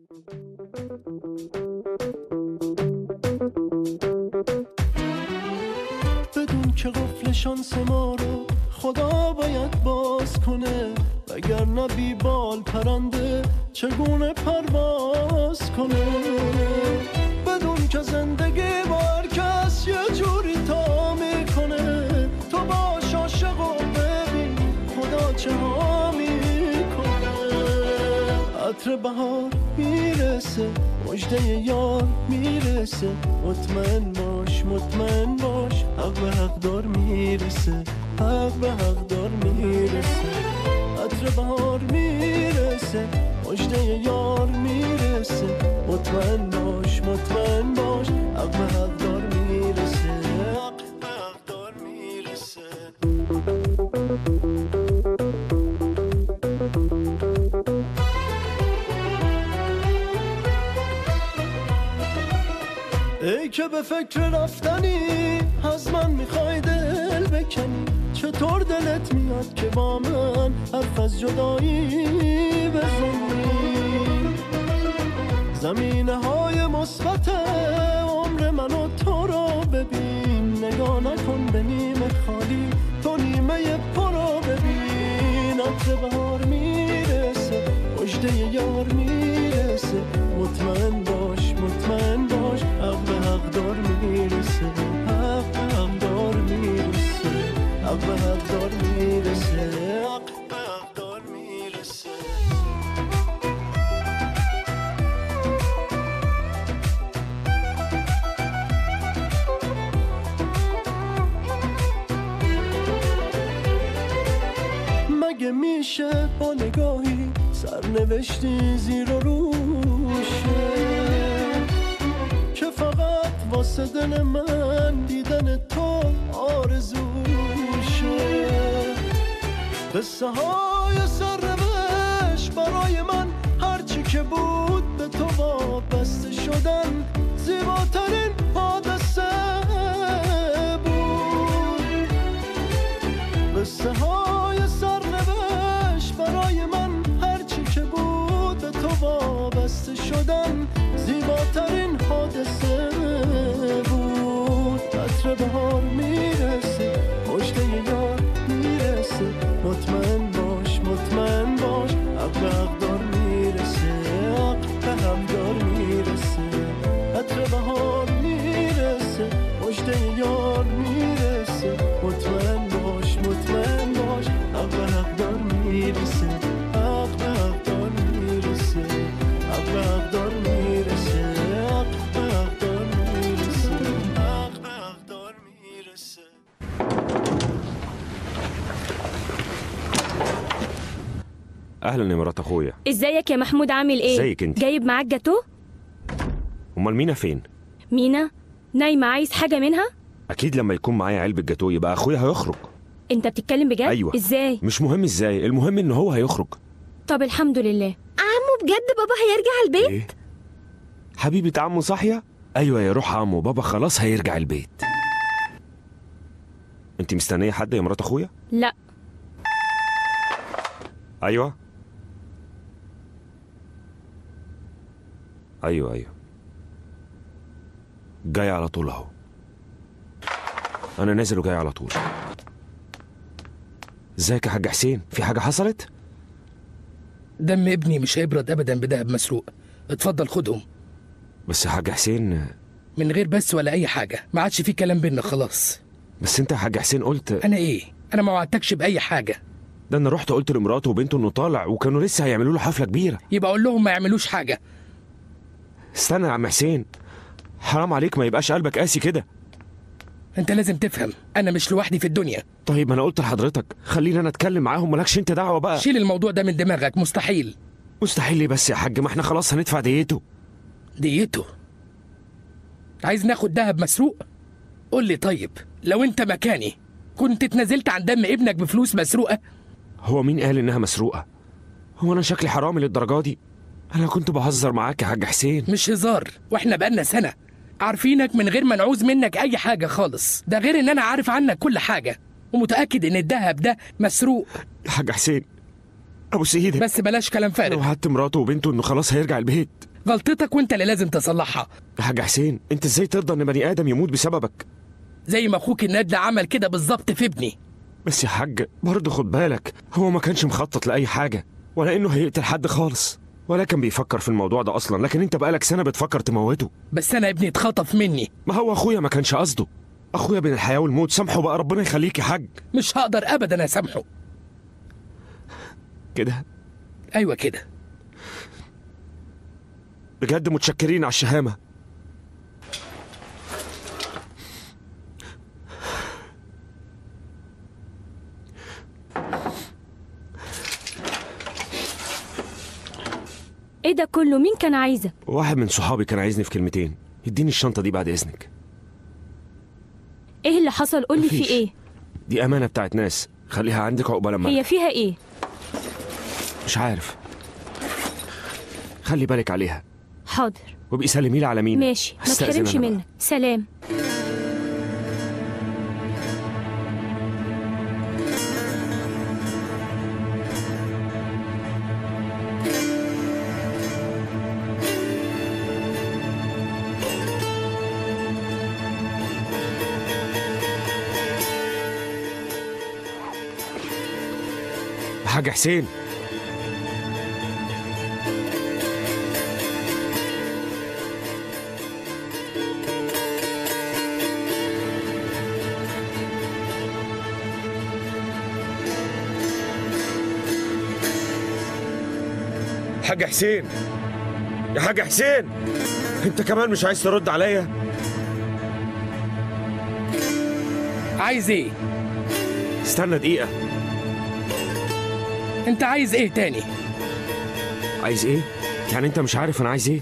بدون که قفل شانس ما رو خدا باید باز کنه وگرنه بی بال پرنده چگونه پرواز کنه بدون که زندگی با هر کس یه جوری تا میکنه تو باش عاشق و ببین خدا چه ها میکنه عطر بهار میرسه مجده یار میرسه مطمئن باش مطمئن باش حق به حق دار میرسه حق به حق دار میرسه عطر بهار میرسه مجده یار میرسه مطمئن باش مطمئن باش حق به حق دار میرسه حق به حق دار میرسه ای که به فکر رفتنی از من میخوای دل بکنی چطور دلت میاد که با من حرف از جدایی بزنی زمینه های مثبت عمر من و تو رو ببین نگاه نکن به نیمه خالی تو نیمه پر رو ببین عطر بهار میرسه مجده یار میرسه مطمئن باش مطمئن باش حق به حق دار میرسه حق به حق دار میرسه حق به حق دار میرسه حق به حق دار میرسه مگه میشه با نگاهی سرنوشتی زیر و روشه که فقط واسه دل من دیدن تو آرزوشه قصه های سرنوشت برای من هرچی که بود به تو وابسته شدن زیباترین حادثه بود قصه های سرنوشت برای من هرچی که بود به تو وابسته شدن زیباترین حادثه بود عطر بهار میرسه مجده یار میرسه مطمئن باش مطمئن باش حق به حق دار میرسه حق به حق دار میرسه عطر بهار میرسه مجده یار میرسه مطمئن باش مطمئن باش حق به حق دار میرسه حق به حق دار میرسه حق به حق دار میرسه حق به حق دار میرسه حق به حق دار میرسه اهلا يا مرات اخويا ازيك يا محمود عامل ايه ازيك انت؟ جايب معاك جاتو امال مينا فين مينا نايمه عايز حاجه منها اكيد لما يكون معايا علبه جاتوه يبقى اخويا هيخرج انت بتتكلم بجد أيوة. ازاي مش مهم ازاي المهم ان هو هيخرج طب الحمد لله عمو بجد بابا هيرجع البيت ايه حبيبه عمو صاحيه ايوه يا روح عمو بابا خلاص هيرجع البيت انت مستنيه حد يا مرات اخويا لا ايوه ايوه ايوه جاي على طول اهو انا نازل وجاي على طول ازيك يا حاج حسين في حاجه حصلت دم ابني مش هيبرد ابدا بدهب مسروق اتفضل خدهم بس يا حاج حسين من غير بس ولا اي حاجه ما عادش في كلام بينا خلاص بس انت يا حاج حسين قلت انا ايه انا ما وعدتكش باي حاجه ده انا رحت قلت لمراته وبنته انه طالع وكانوا لسه هيعملوا له حفله كبيره يبقى اقول لهم ما يعملوش حاجه استنى يا عم حسين حرام عليك ما يبقاش قلبك قاسي كده انت لازم تفهم انا مش لوحدي في الدنيا طيب ما انا قلت لحضرتك خلينا انا اتكلم معاهم مالكش انت دعوه بقى شيل الموضوع ده من دماغك مستحيل مستحيل ليه بس يا حاج ما احنا خلاص هندفع ديته ديته عايز ناخد دهب مسروق قول لي طيب لو انت مكاني كنت اتنازلت عن دم ابنك بفلوس مسروقه هو مين قال انها مسروقه هو انا شكلي حرامي للدرجه دي انا كنت بهزر معاك يا حاج حسين مش هزار واحنا بقالنا سنه عارفينك من غير ما نعوز منك اي حاجه خالص ده غير ان انا عارف عنك كل حاجه ومتاكد ان الدهب ده مسروق يا حاج حسين ابو سيدك بس بلاش كلام لو فارغ وعدت مراته وبنته انه خلاص هيرجع البيت غلطتك وانت اللي لازم تصلحها يا حاج حسين انت ازاي ترضى ان بني ادم يموت بسببك زي ما اخوك النادل عمل كده بالظبط في ابني بس يا حاج برضه خد بالك هو ما كانش مخطط لاي حاجه ولا انه هيقتل حد خالص ولا كان بيفكر في الموضوع ده اصلا لكن انت بقالك سنه بتفكر تموته بس انا ابني اتخطف مني ما هو اخويا ما كانش قصده اخويا بين الحياه والموت سامحه بقى ربنا يخليك يا حاج مش هقدر ابدا اسامحه كده ايوه كده بجد متشكرين على الشهامه ايه ده كله مين كان عايزك واحد من صحابي كان عايزني في كلمتين اديني الشنطه دي بعد اذنك ايه اللي حصل قولي في مفيش. ايه دي امانه بتاعت ناس خليها عندك عقبال لما هي فيها ايه مش عارف خلي بالك عليها حاضر وابقي سلمي لي على مين ماشي ما تحرمش منك سلام حاج حسين حاج حسين يا حاج حسين انت كمان مش عايز ترد عليا عايز ايه استنى دقيقة انت عايز ايه تاني عايز ايه؟ يعني انت مش عارف انا عايز ايه؟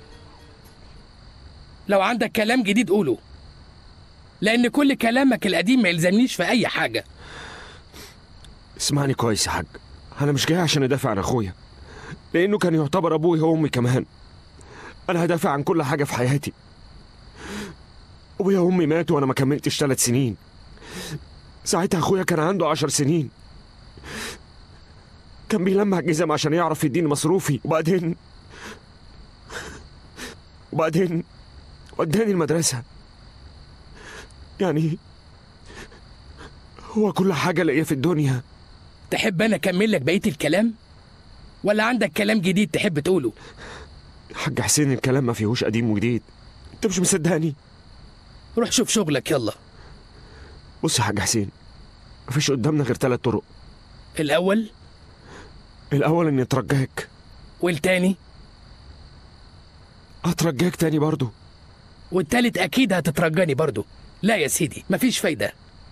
لو عندك كلام جديد قوله لان كل كلامك القديم ما يلزمنيش في اي حاجه اسمعني كويس يا حاج انا مش جاي عشان ادافع عن اخويا لانه كان يعتبر ابوي وامي كمان انا هدافع عن كل حاجه في حياتي ابويا وامي ماتوا وانا ما كملتش ثلاث سنين ساعتها اخويا كان عنده عشر سنين كان بيلمع جزم عشان يعرف يديني مصروفي وبعدين وبعدين وداني المدرسة يعني هو كل حاجة لاقيها في الدنيا تحب انا اكمل لك بقيه الكلام ولا عندك كلام جديد تحب تقوله حاج حسين الكلام ما فيهوش قديم وجديد انت مش مصدقني روح شوف شغلك يلا بص يا حاج حسين مفيش قدامنا غير ثلاث طرق الاول الاول اني اترجاك والتاني هترجاك تاني برضو والتالت اكيد هتترجاني برضو لا يا سيدي مفيش فايده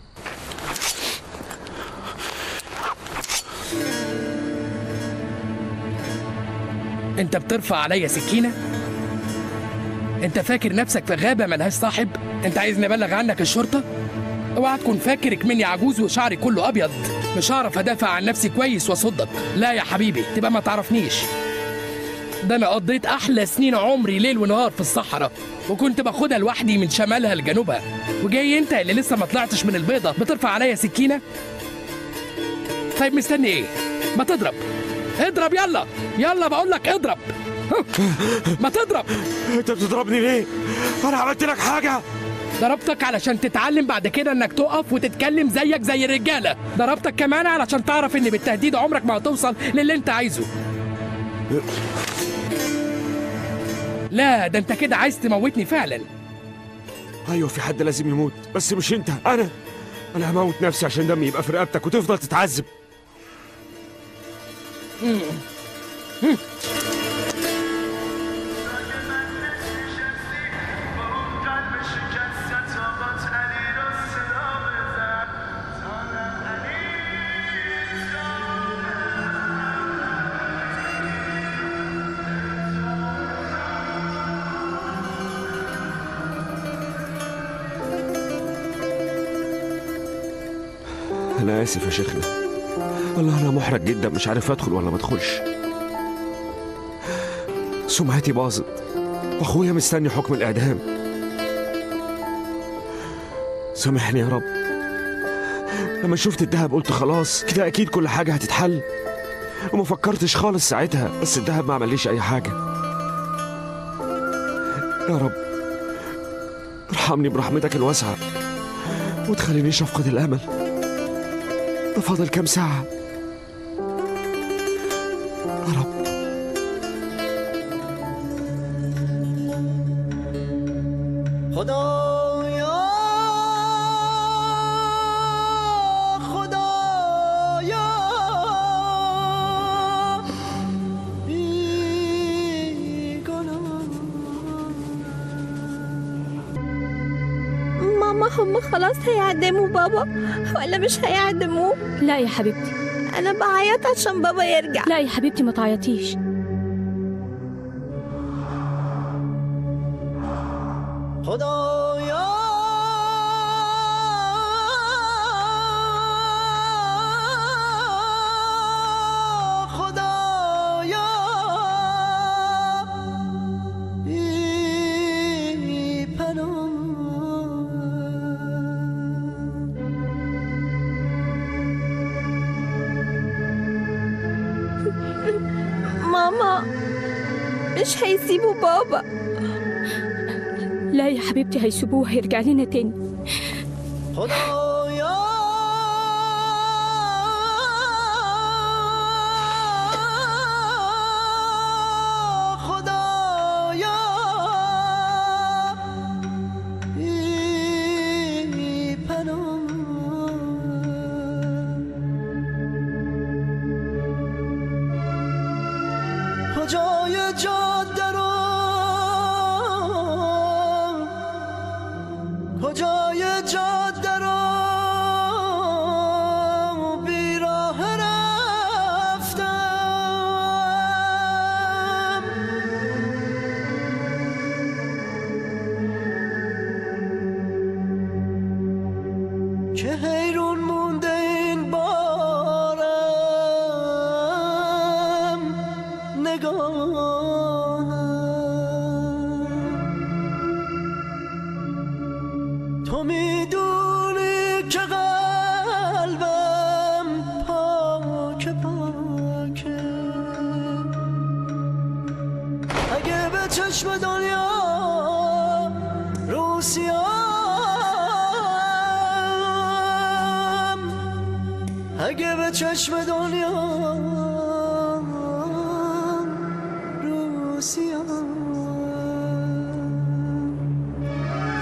انت بترفع عليا سكينه انت فاكر نفسك في غابه ملهاش صاحب انت عايزني ابلغ عنك الشرطه اوعى تكون فاكرك مني عجوز وشعري كله ابيض مش هعرف ادافع عن نفسي كويس واصدك لا يا حبيبي تبقى ما تعرفنيش ده انا قضيت احلى سنين عمري ليل ونهار في الصحراء وكنت باخدها لوحدي من شمالها لجنوبها وجاي انت اللي لسه ما طلعتش من البيضه بترفع عليا سكينه طيب مستني ايه ما تضرب اضرب يلا يلا بقول لك اضرب ها، ما تضرب انت بتضربني ليه انا عملت لك حاجه ضربتك علشان تتعلم بعد كده انك تقف وتتكلم زيك زي الرجاله ضربتك كمان علشان تعرف ان بالتهديد عمرك ما هتوصل للي انت عايزه لا ده انت كده عايز تموتني فعلا ايوه في حد لازم يموت بس مش انت انا انا هموت نفسي عشان دمي يبقى في رقبتك وتفضل تتعذب انا اسف يا شيخنا والله انا محرج جدا مش عارف ادخل ولا ما ادخلش سمعتي باظت واخويا مستني حكم الاعدام سامحني يا رب لما شفت الدهب قلت خلاص كده اكيد كل حاجه هتتحل وما فكرتش خالص ساعتها بس الدهب ما عمليش اي حاجه يا رب ارحمني برحمتك الواسعة وتخلينيش أفقد الأمل ده فاضل كام ساعة يا رب خدایا خدایا ماما هم خلاص هيعدموا بابا ولا مش هيعدموه لا يا حبيبتي انا بعيط عشان بابا يرجع لا يا حبيبتي ما تعيطيش خدایا خدایا ای پناه ماما مش هيسيبوا بابا لا يا حبيبتي هيسيبوه هيرجع لنا تاني خدایا خدایا ای پناه کجای جاده رو کجای جاده رو بیراه رفتم که حیرون مونده این بارم نگاهم تو میدونی که قلبم پاک پاکه اگه به چشم دنیا روسیام اگه به چشم دنیا روسیام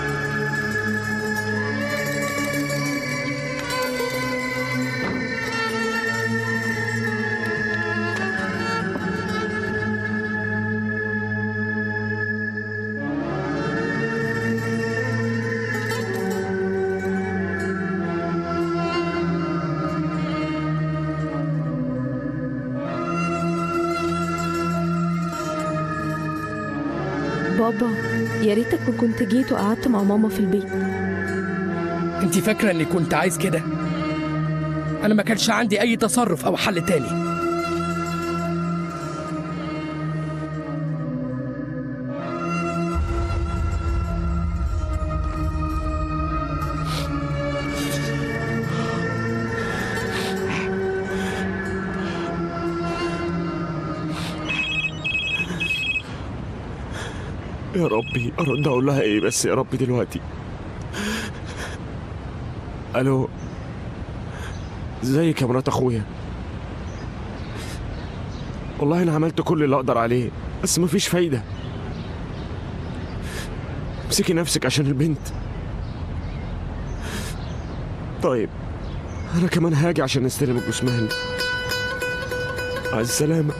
بابا يا ريتك ما كنت جيت وقعدت مع ماما في البيت انت فاكرة اني كنت عايز كده انا ما كانش عندي اي تصرف او حل تاني يا ربي ارد اقول لها ايه بس يا ربي دلوقتي الو ازيك يا مرات اخويا والله انا عملت كل اللي اقدر عليه بس مفيش فايده امسكي نفسك عشان البنت طيب انا كمان هاجي عشان نستلم الجثمان مع السلامه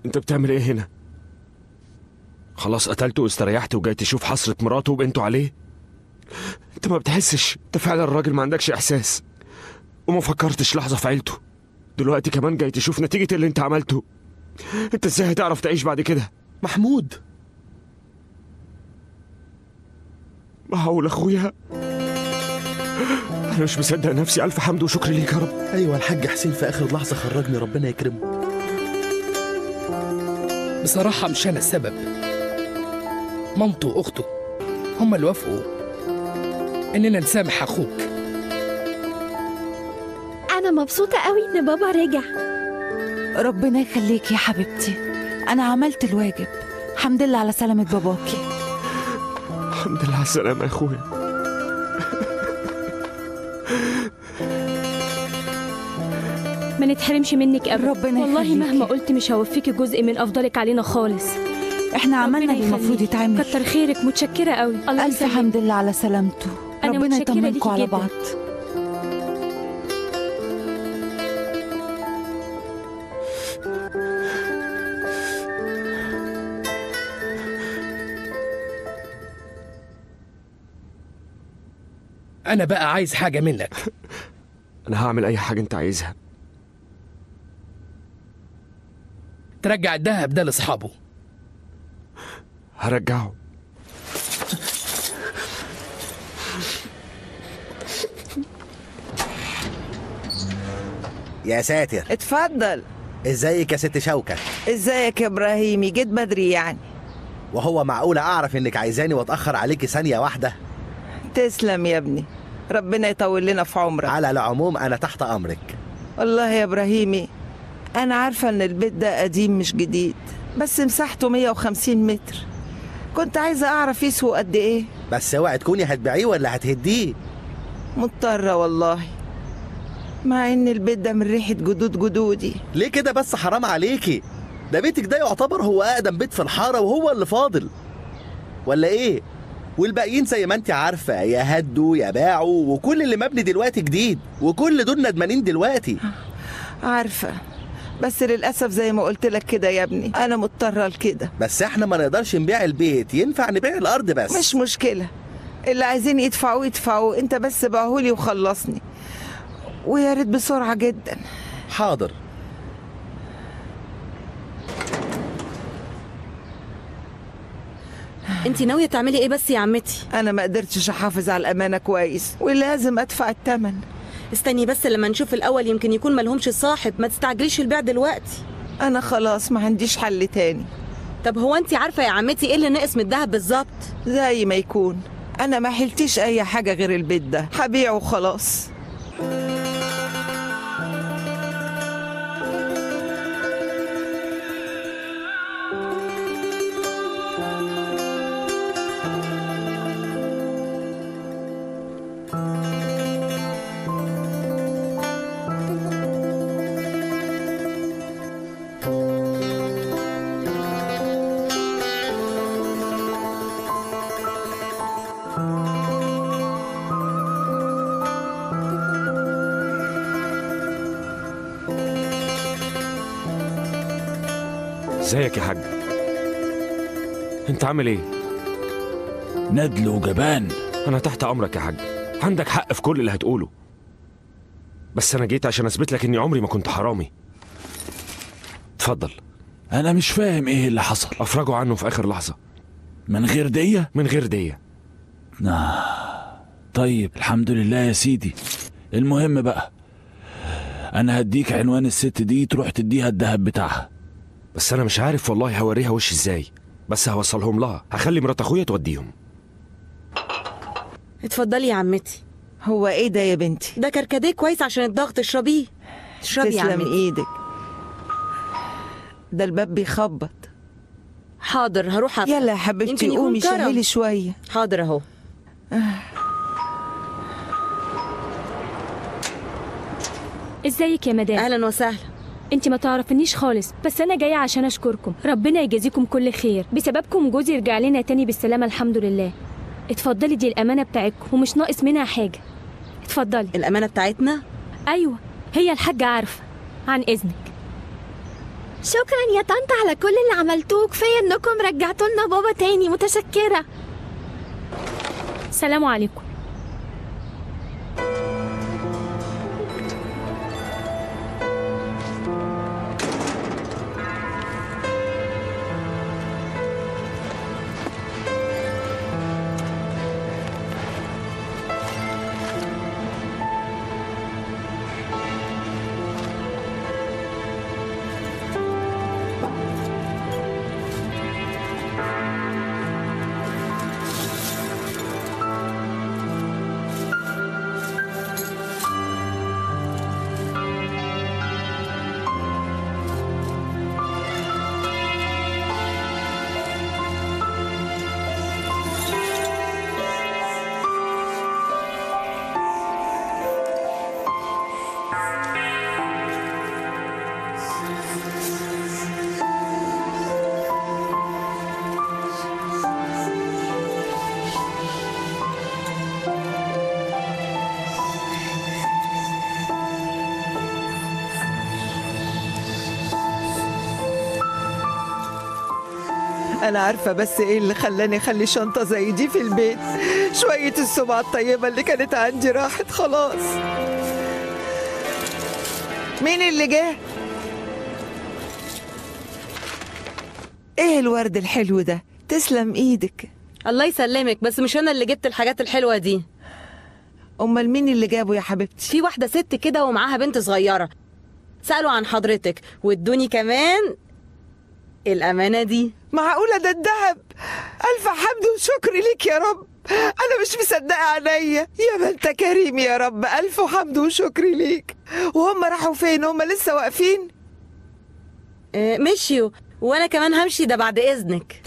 انت بتعمل ايه هنا خلاص قتلته واستريحت وجاي تشوف حسرة مراته وبنته عليه انت ما بتحسش انت فعلا الراجل ما عندكش احساس وما فكرتش لحظة في عيلته دلوقتي كمان جاي تشوف نتيجة اللي انت عملته انت ازاي هتعرف تعيش بعد كده محمود معقول اخويا انا مش مصدق نفسي الف حمد وشكر ليك يا رب ايوه الحاج حسين في اخر لحظه خرجني ربنا يكرمه بصراحة مش أنا السبب مامته وأخته هما اللي وافقوا إننا نسامح أخوك انا مبسوطه قوي ان بابا رجع ربنا يخليك يا حبيبتي أنا عملت الواجب الحمد لله على سلامة باباكي الحمد لله على السلامة يا اخويا ما نتحرمش منك ابدا ربنا والله يخليكي. مهما قلت مش هوفيكي جزء من افضلك علينا خالص احنا عملنا ربنا اللي المفروض يخليكي. يتعمل كتر خيرك متشكره قوي الله ألف يسلمك حمد لله على سلامته أنا ربنا متشكرة يطمنكم ليكي على جداً. بعض أنا بقى عايز حاجة منك انا هعمل اي حاجة انت عايزها ترجع الدهب ده لأصحابه هرجعه يا ساتر اتفضل ازيك يا ست شوكة ازيك يا ابراهيمي جيت بدري يعني وهو معقولة أعرف إنك عايزاني وأتأخر عليكي ثانية واحدة تسلم يا ابني ربنا يطول لنا في عمرك على العموم أنا تحت أمرك والله يا ابراهيمي انا عارفه ان البيت ده قديم مش جديد بس مساحته 150 متر كنت عايزه اعرف يسوى قد ايه بس اوعي تكوني هتبيعيه ولا هتهديه مضطره والله مع ان البيت ده من ريحه جدود جدودي ليه كده بس حرام عليكي ده بيتك ده يعتبر هو أقدم بيت في الحارة وهو اللي فاضل ولا إيه؟ والباقيين زي ما انت عارفة يا هدوا يا باعوا وكل اللي مبني دلوقتي جديد وكل دول ندمانين دلوقتي عارفه بس للاسف زي ما قلت لك كده يا ابني انا مضطره لكده بس احنا ما نقدرش نبيع البيت ينفع نبيع الأرض بس مش مشكله اللي عايزين يدفعوا يدفعوا انت بس باعهولي وخلصني ويا ريت بسرعه جدا حاضر انت ناويه تعملي ايه بس يا عمتي انا ما قدرتش احافظ على الامانه كويس ولازم ادفع الثمن استني بس لما نشوف الاول يمكن يكون ملهمش صاحب ما تستعجليش البيع دلوقتي انا خلاص ما عنديش حل تاني طب هو انت عارفه يا عمتي ايه اللي ناقص من الدهب بالظبط زي ما يكون انا ما حلتش اي حاجه غير البيت ده هبيعه وخلاص ازيك يا حاج انت عامل ايه ندل وجبان انا تحت امرك يا حاج عندك حق في كل اللي هتقوله بس انا جيت عشان اثبت لك اني عمري ما كنت حرامي اتفضل انا مش فاهم ايه اللي حصل افرجوا عنه في اخر لحظه من غير دية من غير ديه طيب الحمد لله يا سيدي المهم بقى انا هديك عنوان الست دي تروح تديها الذهب بتاعها بس انا مش عارف والله هوريها وش ازاي بس هوصلهم لها هخلي مرات اخويا توديهم اتفضلي يا عمتي هو ايه ده يا بنتي ده كركديه كويس عشان الضغط اشربيه اشربي يا تسلم عمتي ايدك ده الباب بيخبط حاضر هروح أفتح. يلا يا حبيبتي يمكن يكون قومي كرم. شغلي شويه حاضر اهو ازيك يا مدام اهلا وسهلا انت ما تعرفنيش خالص بس انا جايه عشان اشكركم ربنا يجازيكم كل خير بسببكم جوزي رجع لنا تاني بالسلامه الحمد لله اتفضلي دي الامانه بتاعتكم ومش ناقص منها حاجه اتفضلي الامانه بتاعتنا ايوه هي الحاجه عارفه عن اذنك شكرا يا طنط على كل اللي عملتوه كفايه انكم رجعتوا لنا بابا تاني متشكره سلام عليكم أنا عارفة بس إيه اللي خلاني أخلي شنطة زي دي في البيت شوية السمعة الطيبة اللي كانت عندي راحت خلاص مين اللي جه؟ إيه الورد الحلو ده؟ تسلم إيدك الله يسلمك بس مش انا اللي جبت الحاجات الحلوه دي أمال مين اللي جابه يا حبيبتي؟ في واحده ست كده ومعاها بنت صغيره سالوا عن حضرتك وادوني كمان الامانه دي معقولة ده الدهب ألف حمد وشكر ليك يا رب أنا مش مصدقة عينيا يا ما أنت كريم يا رب ألف حمد وشكر ليك وهم راحوا فين هم لسه واقفين آه، مشيوا وانا كمان همشي ده بعد اذنك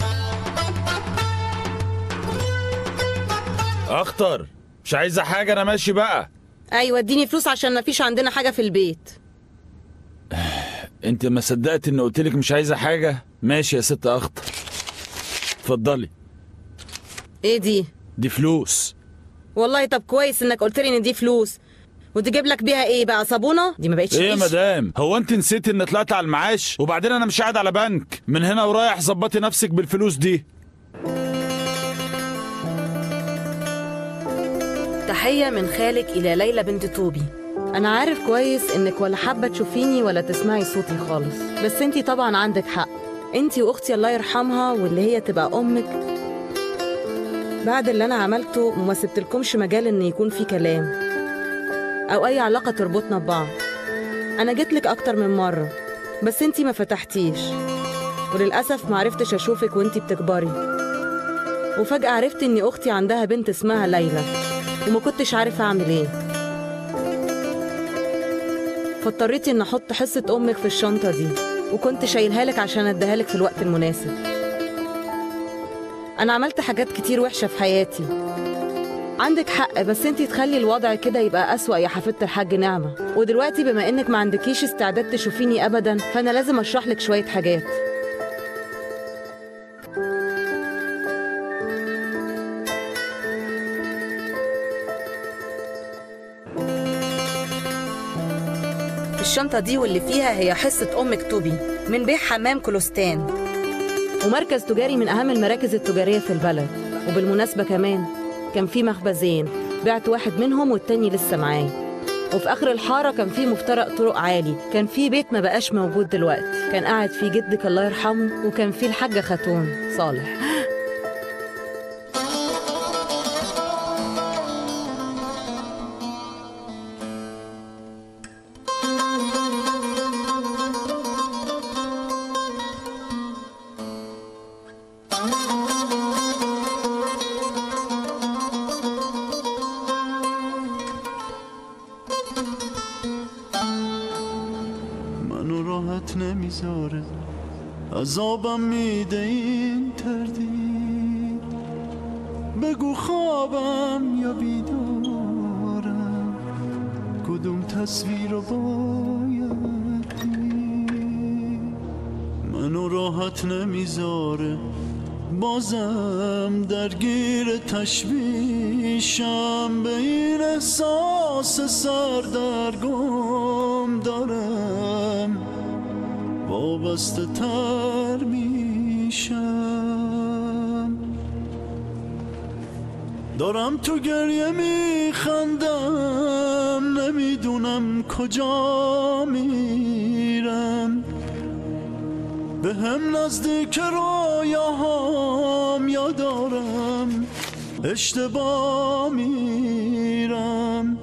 اخطر مش عايزه حاجه انا ماشي بقى ايوه اديني فلوس عشان مفيش عندنا حاجه في البيت انت ما صدقت اني قلت لك مش عايزه حاجه ماشي يا ست اخطر اتفضلي ايه دي دي فلوس والله طب كويس انك قلت لي ان دي فلوس وتجيب لك بيها ايه بقى صابونه دي ما بقتش ايه يا قيش. مدام هو انت نسيت ان طلعت على المعاش وبعدين انا مش قاعد على بنك من هنا ورايح ظبطي نفسك بالفلوس دي تحية من خالك إلى ليلى بنت توبي أنا عارف كويس إنك ولا حابة تشوفيني ولا تسمعي صوتي خالص بس أنتي طبعا عندك حق أنتي وأختي الله يرحمها واللي هي تبقى أمك بعد اللي أنا عملته ما سبتلكمش مجال إن يكون في كلام أو أي علاقة تربطنا ببعض أنا جيتلك أكتر من مرة بس أنتي ما فتحتيش وللأسف ما عرفتش أشوفك وأنتي بتكبري وفجأة عرفت إن أختي عندها بنت اسمها ليلى وما كنتش عارفة أعمل إيه فاضطريت إن أحط حصة أمك في الشنطة دي وكنت شايلها لك عشان أديها لك في الوقت المناسب أنا عملت حاجات كتير وحشة في حياتي عندك حق بس انتي تخلي الوضع كده يبقى أسوأ يا حفيدة الحاج نعمة ودلوقتي بما إنك ما عندكيش استعداد تشوفيني أبدا فأنا لازم أشرح لك شوية حاجات الشنطة دي واللي فيها هي حصة أمك توبي من بيع حمام كلوستان ومركز تجاري من أهم المراكز التجارية في البلد وبالمناسبة كمان كان في مخبزين بعت واحد منهم والتاني لسه معايا وفي آخر الحارة كان في مفترق طرق عالي كان في بيت ما بقاش موجود دلوقتي كان قاعد فيه جدك الله يرحمه وكان فيه الحاجة خاتون صالح منو راحت نمیذاره عذابم میده این تردید بگو خوابم یا بیدارم کدوم تصویر رو باید دید منو راحت نمیذاره بازم درگیر تشویشم به این احساس سردرگم دارم وابسته تر میشم دارم تو گریه میخندم نمیدونم کجا میرم به هم نزدیک رویاهام یادارم اشتباه میرم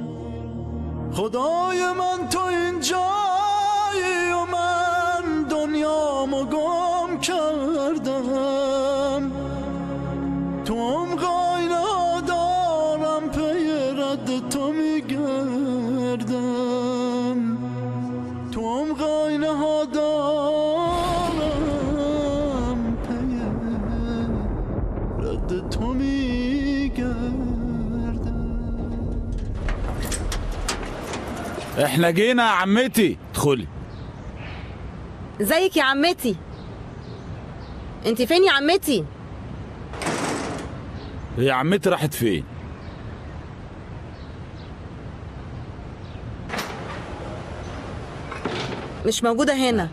خدای من تو اینجایی و من دنیامو گم کردم تو عمقای ندارم پی رد تو میگردم تو عمقای دارم پی رد تو میگردم احنا جينا يا عمتي ادخلي ازيك يا عمتي انت فين يا عمتي هي عمتي راحت فين مش موجودة هنا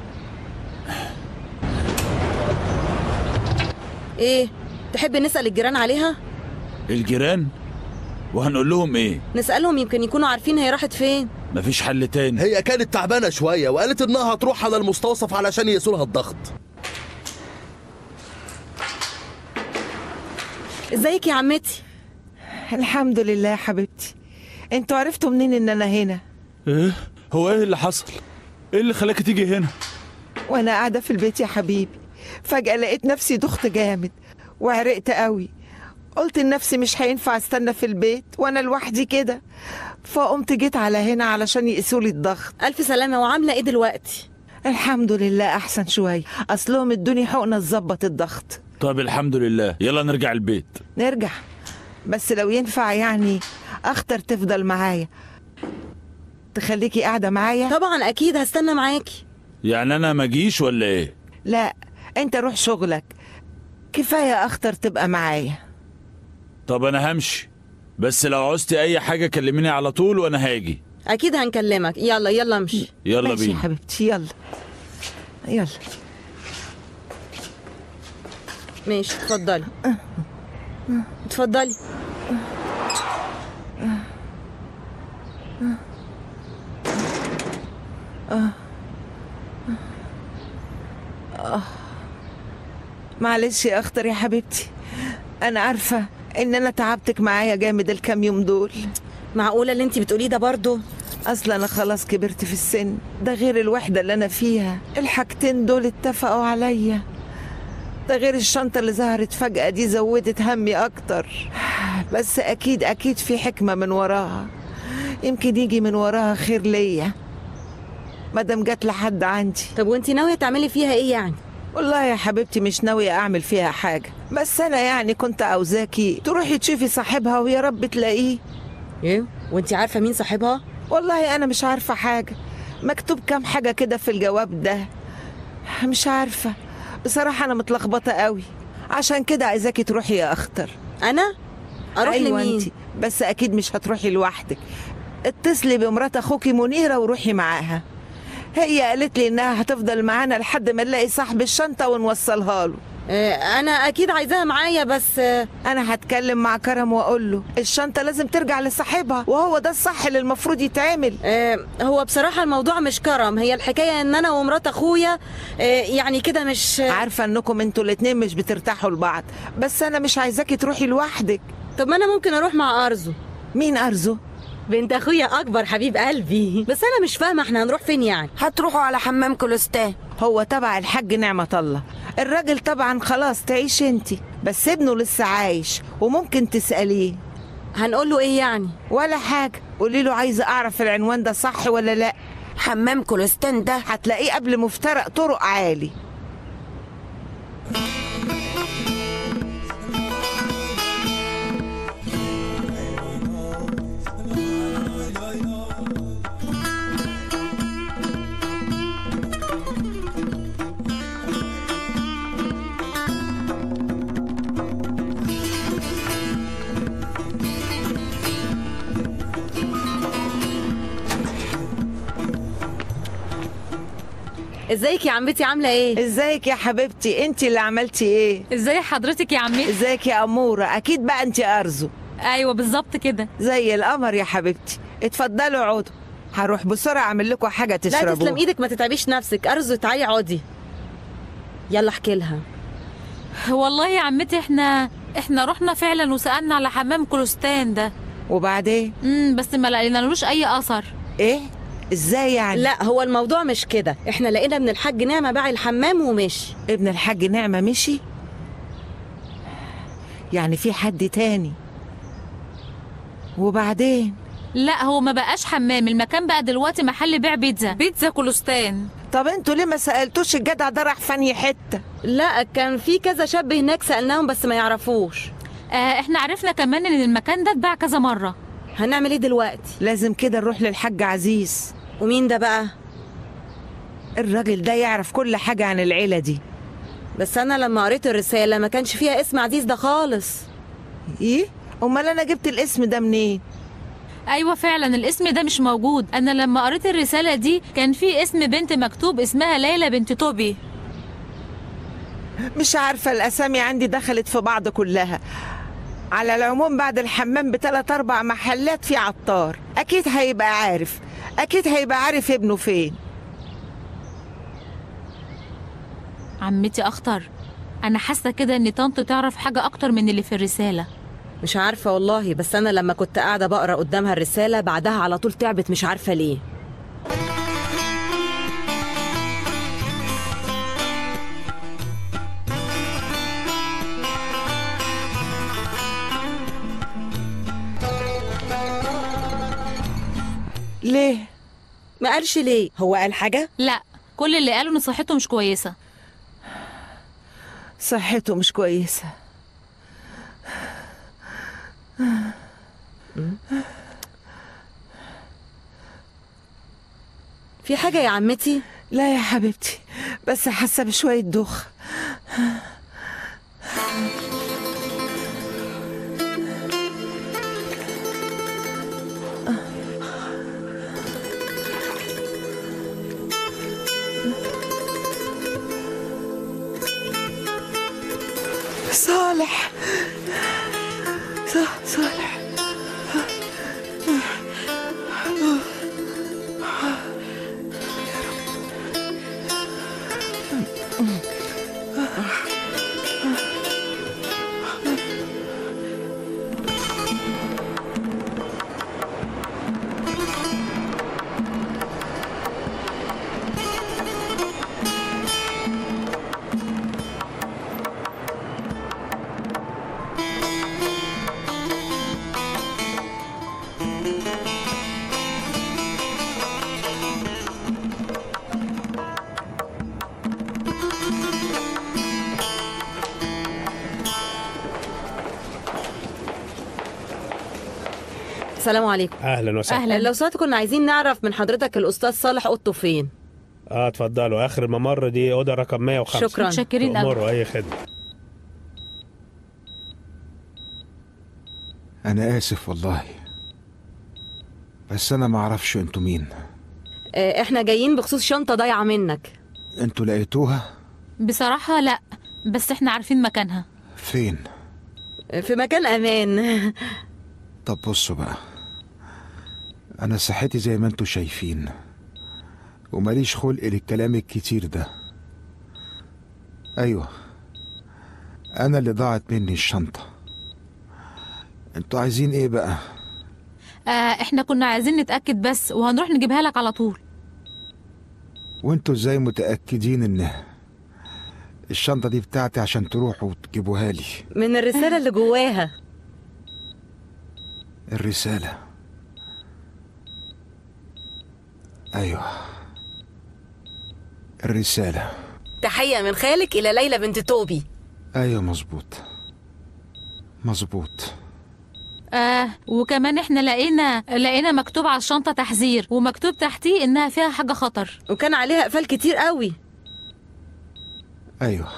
ايه تحب نسأل الجيران عليها الجيران وهنقول لهم ايه نسألهم يمكن يكونوا عارفين هي راحت فين مفيش حل تاني هي كانت تعبانه شويه وقالت انها هتروح على المستوصف علشان يقيسوا الضغط ازيك يا عمتي الحمد لله يا حبيبتي انتوا عرفتوا منين ان انا هنا ايه هو ايه اللي حصل ايه اللي خلاك تيجي هنا وانا قاعده في البيت يا حبيبي فجاه لقيت نفسي دخت جامد وعرقت قوي قلت لنفسي مش هينفع استنى في البيت وانا لوحدي كده فقمت جيت على هنا علشان يقيسوا لي الضغط الف سلامة وعاملة ايه دلوقتي الحمد لله احسن شويه اصلهم ادوني حقنه تظبط الضغط طب الحمد لله يلا نرجع البيت نرجع بس لو ينفع يعني اختر تفضل معايا تخليكي قاعده معايا طبعا اكيد هستنى معاكي يعني انا ما اجيش ولا ايه لا انت روح شغلك كفايه اختر تبقى معايا طب انا همشي بس لو عوزتي اي حاجه كلميني على طول وانا هاجي اكيد هنكلمك يلا يلا امشي يلا ماشي يا بينا حبيبتي يلا يلا ماشي اتفضلي اتفضلي معلش يا اختر يا حبيبتي انا عارفه ان انا تعبتك معايا جامد الكام يوم دول معقولة اللي انت بتقوليه ده برضو اصلا انا خلاص كبرت في السن ده غير الوحده اللي انا فيها الحاجتين دول اتفقوا عليا ده غير الشنطه اللي ظهرت فجاه دي زودت همي اكتر بس اكيد اكيد في حكمه من وراها يمكن يجي من وراها خير ليا مادام جت لحد عندي طب وانت ناوية تعملي فيها ايه يعني والله يا حبيبتي مش ناوية أعمل فيها حاجة بس أنا يعني كنت عاوزاكي تروحي تشوفي صاحبها ويا رب تلاقيه ايه وانت عارفة مين صاحبها والله أنا مش عارفة حاجة مكتوب كام حاجة كده في الجواب ده مش عارفة بصراحة أنا متلخبطة قوي عشان كده عايزاكي تروحي يا أختر انا اروح أيوة لمين انتي بس أكيد مش هتروحي لوحدك اتصلي بمرات أخوكي منيرة وروحي معاها هي قالت لي إنها هتفضل معانا لحد ما نلاقي صاحب الشنطة ونوصلها له اه انا اكيد عايزاها معايا بس اه انا هتكلم مع كرم واقول له الشنطه لازم ترجع لصاحبها وهو ده الصح اللي المفروض يتعمل اه هو بصراحة الموضوع مش كرم هي الحكاية ان انا ومرات اخويا اه يعني كده مش عارفه انكم انتوا الاتنين مش بترتاحوا لبعض بس انا مش عايزاكي تروحي لوحدك طب ما انا ممكن اروح مع ارزو مين ارزو بنت اخويا اكبر حبيب قلبي بس انا مش فاهمة احنا هنروح فين يعني هتروحوا على حمام كولوستان هو تبع الحاج نعمة الله الراجل طبعا خلاص تعيش انتي بس ابنه لسه عايش وممكن تسأليه هنقول له ايه يعني ولا حاجة قولي له عايزة أعرف العنوان ده صح ولا لأ حمام كولوستان ده هتلاقيه قبل مفترق طرق عالي ازيك يا عمتي عامله ايه ازيك يا حبيبتي انت اللي عملتي ايه ازاي حضرتك يا عمتي ازيك يا اموره اكيد بقى انت ارزو ايوه بالظبط كده زي القمر يا حبيبتي اتفضلوا اقعدوا هروح بسرعه اعمل لكم حاجه لا تشربوها تسلم ايدك ما تتعبيش نفسك ارزو تعالي اقعدي يلا احكي لها والله يا عمتي احنا احنا رحنا فعلا وسالنا على حمام كلوستان ده وبعدين امم بس ما لقينالوش اي اثر ايه ازاي يعني لا هو الموضوع مش كده احنا لقينا ابن الحاج نعمه باع الحمام ومشي ابن الحاج نعمه مشي يعني في حد تاني وبعدين لا هو ما بقاش حمام المكان بقى دلوقتي محل بيع بيتزا بيتزا كلوستان طب انتوا ليه ما سالتوش الجدع ده راح فني حته لا كان في كذا شاب هناك سالناهم بس ما يعرفوش آه احنا عرفنا كمان ان المكان ده اتباع كذا مره هنعمل ايه دلوقتي لازم كده نروح للحاج عزيز ومين ده بقى الراجل ده يعرف كل حاجه عن العيله دي بس انا لما قريت الرساله ما كانش فيها اسم عزيز ده خالص ايه امال انا جبت الاسم ده منين ايوه فعلا الاسم ده مش موجود انا لما قريت الرساله دي كان في اسم بنت مكتوب اسمها ليلى بنت توبي مش عارفه الاسامي عندي دخلت في بعض كلها على العموم بعد الحمام بثلاث اربع محلات في عطار اكيد هيبقى عارف اكيد هيبقى عارف ابنه فين عمتي اخطر انا حاسه كده ان طنط تعرف حاجه اكتر من اللي في الرساله مش عارفه والله بس انا لما كنت قاعده بقرا قدامها الرساله بعدها على طول تعبت مش عارفه ليه ليه ما قالش ليه هو قال حاجه لا كل اللي قاله ان صحته مش كويسه صحته مش كويسه في حاجه يا عمتي لا يا حبيبتي بس حاسه بشويه دوخه صالح ص- صالح السلام عليكم اهلا وسهلا أهلاً. لو سمحت كنا عايزين نعرف من حضرتك الاستاذ صالح اوضته فين اه اتفضلوا اخر الممر دي اوضه رقم 105 شكراً. متشكرين قوي امروا اي خدمه أنا آسف والله بس أنا معرفش أنتوا مين آه، احنا جايين بخصوص شنطه ضايعه منك أنتوا لقيتوها بصراحه لا بس احنا عارفين مكانها فين في مكان امان طب بصوا بقى أنا صحتي زي ما أنتوا شايفين وماليش خلق للكلام الكتير ده أيوة أنا اللي ضاعت مني الشنطة أنتوا عايزين إيه بقى آه احنا كنا عايزين نتاكد بس وهنروح نجيبها لك على طول وانتوا ازاي متأكدين ان الشنطة دي بتاعتي عشان تروحوا وتجيبوها لي من الرساله اللي جواها الرسالة أيوة الرسالة تحية من خالك إلى ليلى بنت توبي أيوة مظبوط مظبوط آه وكمان احنا لقينا لقينا مكتوب على الشنطه تحذير ومكتوب تحتيه انها فيها حاجه خطر وكان عليها قفال كتير قوي أيوة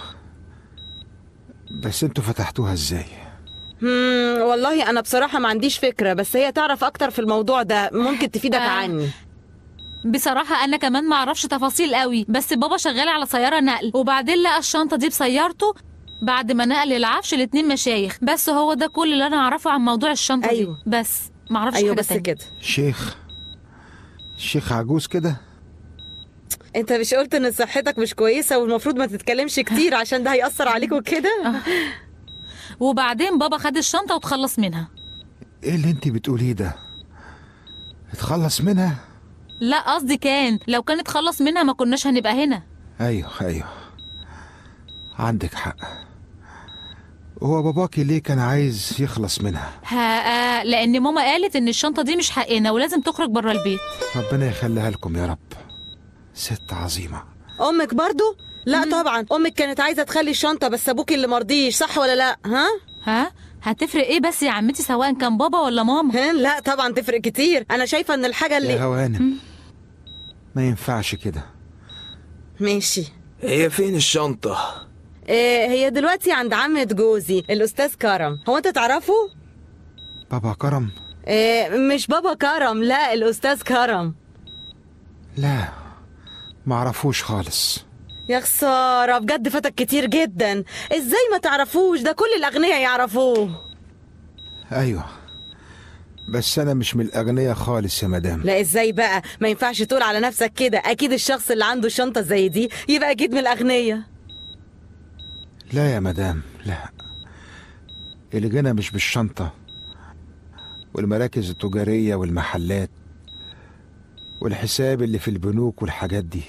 بس انتوا فتحتوها ازاي مم والله انا بصراحه ما عنديش فكره بس هي تعرف اكتر في الموضوع ده ممكن تفيدك آه. عني بصراحة أنا كمان معرفش تفاصيل قوي بس بابا شغال على سيارة نقل وبعدين لقى الشنطة دي بسيارته بعد ما نقل العفش الاتنين مشايخ بس هو ده كل اللي أنا أعرفه عن موضوع الشنطة أيوة. دي بس معرفش ايوه حاجة بس تانية. كده شيخ شيخ عجوز كده انت مش قلت ان صحتك مش كويسه والمفروض ما تتكلمش كتير عشان ده هيأثر عليك وكده وبعدين بابا خد الشنطة وتخلص منها ايه اللي انت بتقوليه ده اتخلص منها لا قصدي كان لو كان اتخلص منها ما كناش هنبقى هنا ايوه ايوه عندك حق هو باباكي ليه كان عايز يخلص منها ها آه لأن ماما قالت إن الشنطة دي مش حقنا ولازم تخرج بره البيت ربنا يخليها لكم يا رب ست عظيمة امك برضو لا طبعا امك كانت عايزه تخلي الشنطه بس ابوك اللي مرضيش صح ولا لا ها ها هتفرق ايه بس يا عمتي سواء كان بابا ولا ماما لا طبعا تفرق كتير انا شايفه ان الحاجه يا اللي هوانم ما ينفعش كده ماشي هي فين الشنطة؟ إيه هي دلوقتي عند عمة جوزي الأستاذ كرم هو أنت تعرفه؟ بابا كرم إيه مش بابا كرم لا الأستاذ كرم لا معرفوش خالص يا خسارة بجد فاتك كتير جدا ازاي ما تعرفوش ده كل الأغنياء يعرفوه ايوه بس انا مش من الاغنياء خالص يا مدام لا ازاي بقى ما ينفعش تقول على نفسك كده أكيد الشخص اللي عنده شنطة زي دي يبقى أكيد من الأغنياء لا يا مدام لا الغنى مش بالشنطة والمراكز التجارية والمحلات والحساب اللي في البنوك والحاجات دي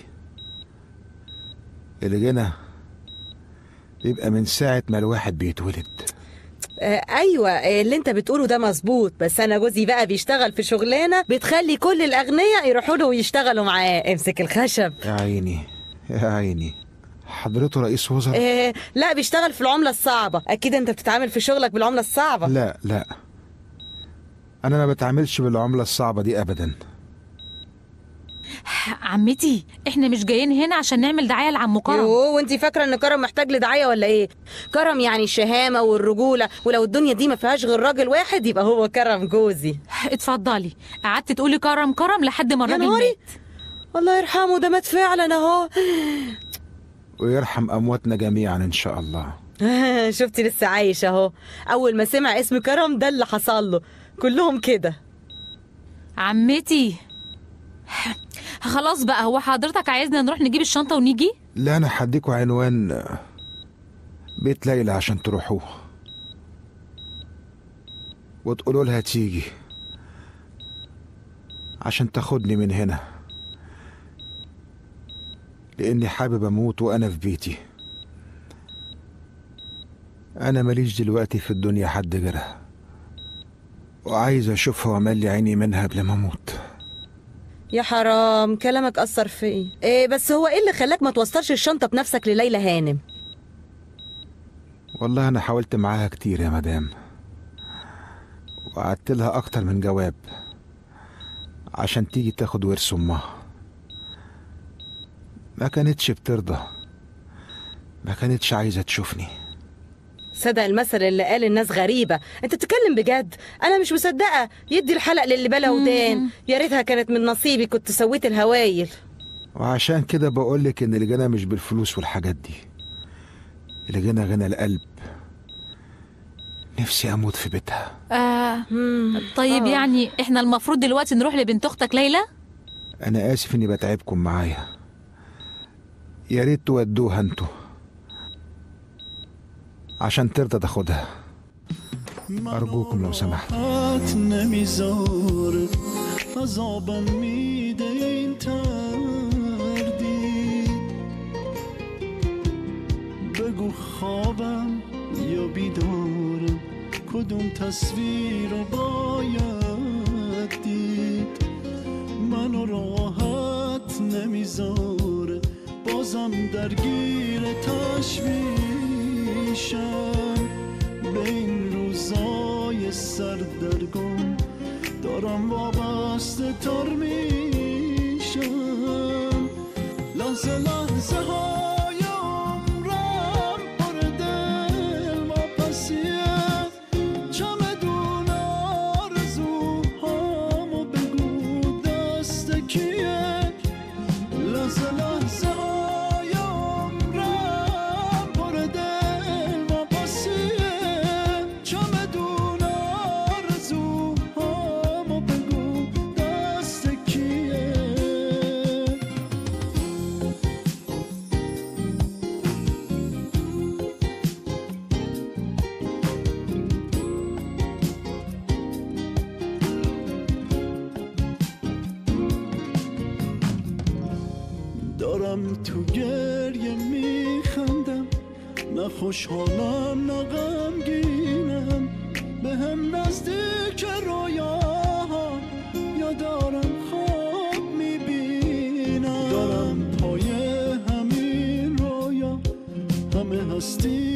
الغنى بيبقى من ساعة ما الواحد بيتولد آه ايوه آه، اللي انت بتقوله ده مظبوط بس انا جوزي بقى بيشتغل في شغلانه بتخلي كل الاغنياء يروحوا له ويشتغلوا معاه امسك الخشب يا عيني يا عيني حضرته رئيس وزراء آه لا بيشتغل في العمله الصعبه اكيد انت بتتعامل في شغلك بالعمله الصعبه لا لا أنا ما بتعاملش بالعملة الصعبة دي أبدا عمتي احنا مش جايين هنا عشان نعمل دعاية لعم كرم يوه وانت فاكره ان كرم محتاج لدعايه ولا ايه كرم يعني الشهامه والرجوله ولو الدنيا دي ما فيهاش غير راجل واحد يبقى هو كرم جوزي اتفضلي قعدت تقولي كرم كرم لحد ما يا الراجل نهاري مات الله يرحمه ده مات فعلا اهو ويرحم أمواتنا جميعا إن شاء الله شفتي لسه عايش اهو اول ما سمع اسم كرم ده اللي حصل له كلهم كده عمتي خلاص بقى هو حضرتك عايزنا نروح نجيب الشنطة ونيجي لا أنا هديكوا عنوان بيت ليلى عشان تروحوه وتقولوا لها تيجي عشان تاخدني من هنا لأني حابب أموت وأنا في بيتي أنا ماليش دلوقتي في الدنيا حد غيرها وعايز أشوفها وأملي عيني منها قبل ما أموت يا حرام كلامك اثر فيا إيه بس هو ايه اللي خلاك ما توصلش الشنطه بنفسك لليلى هانم والله أنا حاولت معاها كتير يا مدام وقعدت لها أكتر من جواب عشان تيجي تاخد ورث أمها ما كانتش بترضى ما كانتش عايزة تشوفني صدق المثل اللي قال الناس غريبة انت بتتكلم بجد انا مش مصدقة يدي الحلق للي بلا ودان يا ريتها كانت من نصيبي كنت سويت الهوايل وعشان كده بقولك إن الغنى مش بالفلوس والحاجات دي الغنى غنى القلب نفسي أموت في بيتها آه طيب آه. يعني احنا المفروض دلوقتي نروح لبنت اختك ليلى أنا آسف إني بتعبكم معايا يا ريت تودوها انتوا عشان ترضى تاخدها أرجوكم لو سمحت حت نمیذاره عذابم میده این تردید بگو خوابم یا بیدارم کدوم تصویر رو باید دید منو راحت نمیذاره بازم درگیر تشویشم به این روزای سردرگم دارم وابسته تر میشم لحظه لحظه های عمرم پر دل واپسیه چمدون آرزوهامو بگو دست کیه دارم تو گریه میخندم نه خوشحالم نه غمگینم به هم نزدیک رویاها یا دارم خواب میبینم دارم پای همین رویا همه هستی